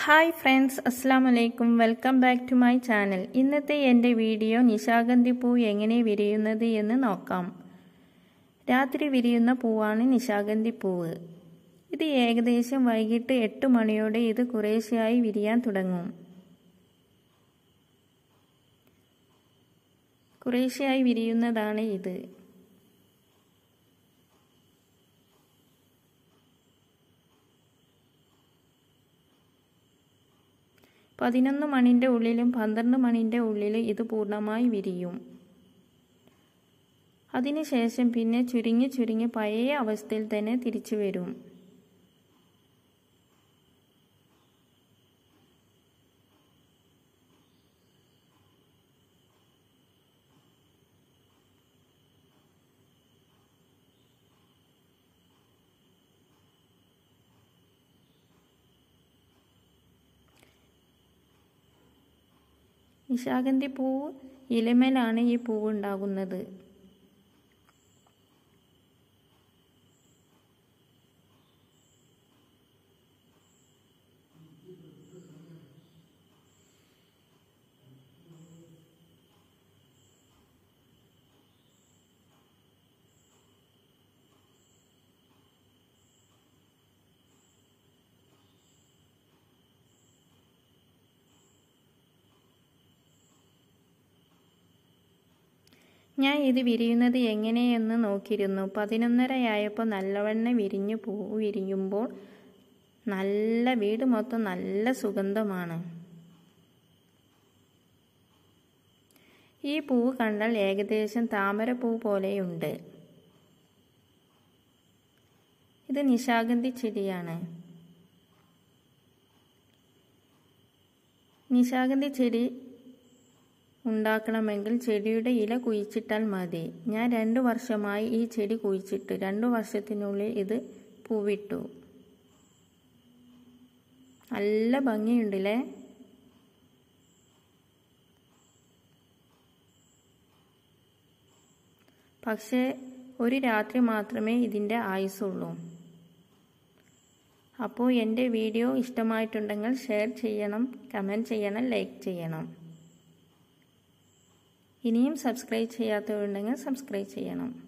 hi friends അസ്സാം വലൈക്കും welcome back to my channel ഇന്നത്തെ എൻ്റെ വീഡിയോ നിശാഗന്ധി പൂ എങ്ങനെ വിരിയുന്നത് എന്ന് നോക്കാം രാത്രി വിരിയുന്ന പൂവാണ് നിശാഗന്ധി പൂവ് ഇത് ഏകദേശം വൈകിട്ട് എട്ട് മണിയോടെ ഇത് കുറേശ്ശെയായി വിരിയാൻ തുടങ്ങും കുറേശ്ശെയായി വിരിയുന്നതാണ് ഇത് പതിനൊന്ന് മണിൻ്റെ ഉള്ളിലും പന്ത്രണ്ട് മണിൻ്റെ ഉള്ളിലും ഇത് പൂർണ്ണമായി വിരിയും അതിനുശേഷം പിന്നെ ചുരുങ്ങി ചുരുങ്ങി പഴയ അവസ്ഥയിൽ തന്നെ തിരിച്ചു വരും നിശാഗന്ധി പൂവ് ഇലമേലാണ് ഈ പൂവ് ഉണ്ടാകുന്നത് ഞാൻ ഇത് വിരിയുന്നത് എങ്ങനെയെന്ന് നോക്കിയിരുന്നു പതിനൊന്നരയായപ്പോൾ നല്ലവണ്ണം വിരിഞ്ഞു പൂ വിരിയുമ്പോൾ നല്ല വീട് മൊത്തം നല്ല സുഗന്ധമാണ് ഈ പൂവ് കണ്ടാൽ ഏകദേശം താമരപ്പൂ പോലെയുണ്ട് ഇത് നിശാഗന്ധി ചെടിയാണ് നിശാഗന്ധി ചെടി ഉണ്ടാക്കണമെങ്കിൽ ചെടിയുടെ ഇല കുഴിച്ചിട്ടാൽ മതി ഞാൻ രണ്ട് വർഷമായി ഈ ചെടി കുഴിച്ചിട്ട് രണ്ട് വർഷത്തിനുള്ളിൽ ഇത് പൂവിട്ടു നല്ല ഭംഗിയുണ്ടല്ലേ പക്ഷേ ഒരു രാത്രി മാത്രമേ ഇതിൻ്റെ ആയുസുള്ളൂ അപ്പോൾ എൻ്റെ വീഡിയോ ഇഷ്ടമായിട്ടുണ്ടെങ്കിൽ ഷെയർ ചെയ്യണം കമൻറ്റ് ചെയ്യണം ലൈക്ക് ചെയ്യണം ഇനിയും സബ്സ്ക്രൈബ് ചെയ്യാത്തവരുണ്ടെങ്കിൽ സബ്സ്ക്രൈബ് ചെയ്യണം